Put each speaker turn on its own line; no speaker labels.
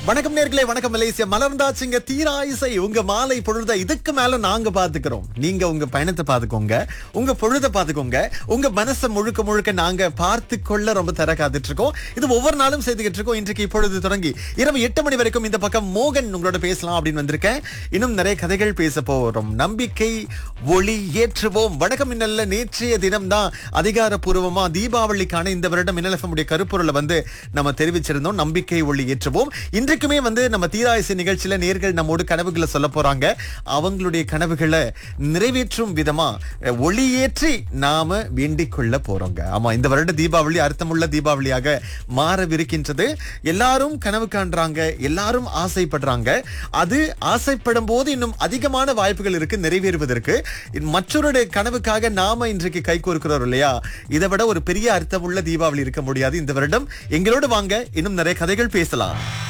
வணக்கம் நேர்களே வணக்கம் மலேசியா மலர்ந்தாச்சுங்க தீராயிசை உங்க மாலை பொழுத இதுக்கு மேல நாங்க பாத்துக்கிறோம் நீங்க உங்க பயணத்தை பாத்துக்கோங்க உங்க பொழுத பாத்துக்கோங்க உங்க மனசை முழுக்க முழுக்க நாங்க பார்த்து கொள்ள ரொம்ப தர காத்துட்டு இருக்கோம் இது ஒவ்வொரு நாளும் செய்துகிட்டு இருக்கோம் இன்றைக்கு இப்பொழுது தொடங்கி இரவு எட்டு மணி வரைக்கும் இந்த பக்கம் மோகன் உங்களோட பேசலாம் அப்படின்னு வந்திருக்கேன் இன்னும் நிறைய கதைகள் பேச போறோம் நம்பிக்கை ஒளி ஏற்றுவோம் வணக்கம் மின்னல்ல நேற்றைய தினம் தான் அதிகாரப்பூர்வமா தீபாவளிக்கான இந்த வருடம் மின்னலஃபமுடைய கருப்பொருளை வந்து நம்ம தெரிவிச்சிருந்தோம் நம்பிக்கை ஒளி ஏற்றுவோம் இன்றைக்குமே வந்து நம்ம தீராயசை நிகழ்ச்சியில நேர்கள் நம்மோடு கனவுகளை சொல்ல போறாங்க அவங்களுடைய கனவுகளை நிறைவேற்றும் விதமா அஹ், ஒளியேற்றி நாம வேண்டிக் கொள்ள போறோங்க ஆமா இந்த வருட தீபாவளி அர்த்தமுள்ள தீபாவளியாக மாறவிருக்கின்றது எல்லாரும் கனவு காண்றாங்க எல்லாரும் ஆசைப்படுறாங்க அது ஆசைப்படும் போது இன்னும் அதிகமான வாய்ப்புகள் இருக்கு நிறைவேறுவதற்கு மற்றொரு கனவுக்காக நாம இன்றைக்கு கை கோர்க்கிறோம் இல்லையா இதை விட ஒரு பெரிய அர்த்தமுள்ள தீபாவளி இருக்க முடியாது இந்த வருடம் எங்களோடு வாங்க இன்னும் நிறைய கதைகள் பேசலாம்